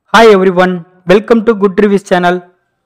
hi everyone welcome to good reviews channel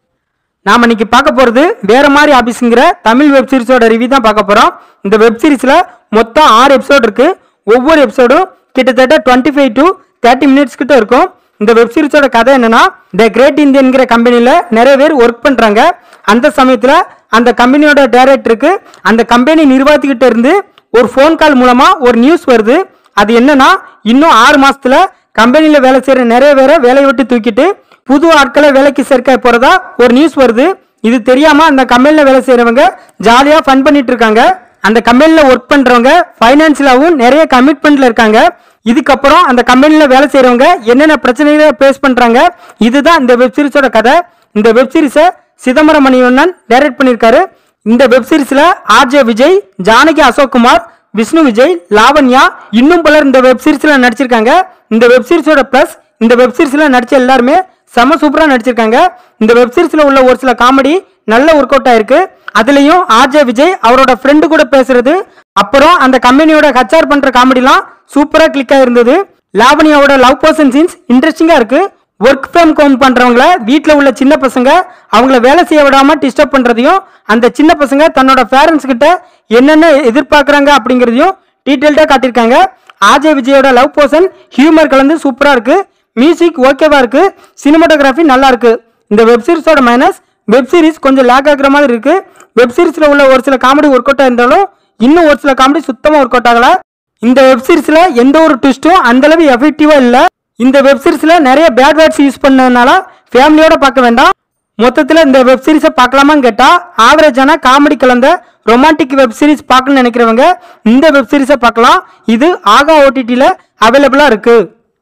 நாம இன்னைக்கு பார்க்க போறது வேற மாதிரி ஆபீஸ்ங்கிற தமிழ் வெப் சீரிஸோட ரிவ்யூ தான் பார்க்க போறோம் இந்த வெப் சீரிஸ்ல மொத்தம் ஆறு எபிசோட் இருக்கு ஒவ்வொரு எபிசோடும் கிட்டத்தட்ட twenty five to thirty minutes கிட்ட இருக்கும் இந்த வெப் சீரிஸோட கதை என்னன்னா த கிரேட் இந்தியன்கிற கம்பெனில நிறைய பேர் ஒர்க் பண்றாங்க அந்த சமயத்துல அந்த கம்பெனியோட டைரக்டருக்கு அந்த கம்பெனி நிர்வாகத்துக்கிட்ட இருந்து ஒரு ஃபோன் கால் மூலமா ஒரு நியூஸ் வருது அது என்னன்னா இன்னும் ஆறு மாசத்துல கம்பெனில வேலை செய்யற நிறைய பேரை வேலையை விட்டு தூக்கிட்டு புது ஆட்களை வேலைக்கு சேர்க்க போறதா ஒரு நியூஸ் வருது இது தெரியாம அந்த கம்பெனில வேலை செய்யறவங்க ஜாலியா ஃபன் பண்ணிட்டு இருக்காங்க அந்த கம்பெனில ஒர்க் பண்றவங்க ஃபைனான்சியலாவும் நிறைய கமிட்மெண்ட்ல இருக்காங்க இதுக்கப்புறம் அந்த கம்பெனில வேலை செய்யறவங்க என்னென்ன பிரச்சனைகளை ஃபேஸ் பண்றாங்க இதுதான் இந்த வெப் சீரிஸோட கதை இந்த வெப் சீரிஸை சிதம்பரம் மணிவண்ணன் டைரக்ட் பண்ணியிருக்காரு இந்த வெப் சீரிஸ்ல ஆர்ஜே விஜய் ஜானகி அசோக்குமார் விஷ்ணு விஜய் லாவண்யா இன்னும் பலர் இந்த வெப் சீரிஸ்ல நடிச்சிருக்காங்க இந்த வெப் சீரிஸோட பிளஸ் இந்த வெப் சீரிஸ்ல நடிச்ச எல்லாருமே செம சூப்பரா நடிச்சிருக்காங்க இந்த வெப் சீரிஸ்ல உள்ள ஒரு சில காமெடி நல்ல ஒர்க் அவுட் ஆயிருக்கு அதுலயும் ஆர்ஜே விஜய் அவரோட ஃப்ரெண்டு கூட பேசுறது அப்புறம் அந்த கம்பெனியோட ஹச்ஆர் பண்ற காமெடிலாம் சூப்பரா கிளிக் ஆயிருந்தது லாவணியாவோட லவ் பர்சன் சீன்ஸ் இன்ட்ரெஸ்டிங்கா இருக்கு ஒர்க் ஃப்ரம் ஹோம் பண்றவங்கள வீட்டில் உள்ள சின்ன பசங்க அவங்கள வேலை செய்ய விடாம டிஸ்டர்ப் பண்றதையும் அந்த சின்ன பசங்க தன்னோட பேரண்ட்ஸ் கிட்ட என்னென்ன எதிர்பார்க்கறாங்க அப்படிங்கறதையும் டீட்டெயில்டா காட்டியிருக்காங்க ஆஜய் விஜயோட லவ் போர்ஷன் ஹியூமர் கலந்து சூப்பரா இருக்கு மியூசிக் ஓகேவா இருக்கு சினிமாட்டோகிராஃபி நல்லா இருக்கு இந்த வெப் சீரிஸோட மைனஸ் வெப் சீரிஸ் கொஞ்சம் லேக் ஆகுற மாதிரி இருக்கு வெப் சீரிஸ்ல உள்ள ஒரு சில காமெடி ஒர்க் அவுட் இருந்தாலும் இன்னும் ஒரு சில காமெடி சுத்தமா ஒர்க் அவுட் ஆகல இந்த வெப் சீரிஸ்ல எந்த ஒரு ட்விஸ்டும் அந்த அளவு எஃபெக்டிவா இல்ல இந்த வெப் சீரிஸ்ல நிறைய பேட் வேர்ட்ஸ் யூஸ் பண்ணதுனால ஃபேமிலியோட பார்க்க வேண்டாம் மொத்தத்தில் இந்த வெப் சீரிஸை பார்க்கலாமான்னு கேட்டால் ஆவரேஜான காமெடி கலந்த ரொமான்டிக் வெப் சீரிஸ் பார்க்கணும்னு நினைக்கிறவங்க இந்த வெப் சீரிஸை பார்க்கலாம் இது ஆகா ஓடிடியில் அவைலபிளாக இருக்கு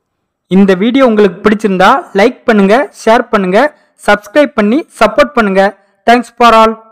இந்த வீடியோ உங்களுக்கு பிடிச்சிருந்தா லைக் பண்ணுங்க ஷேர் பண்ணுங்க சப்ஸ்கிரைப் பண்ணி சப்போர்ட் பண்ணுங்க தேங்க்ஸ் ஃபார் ஆல்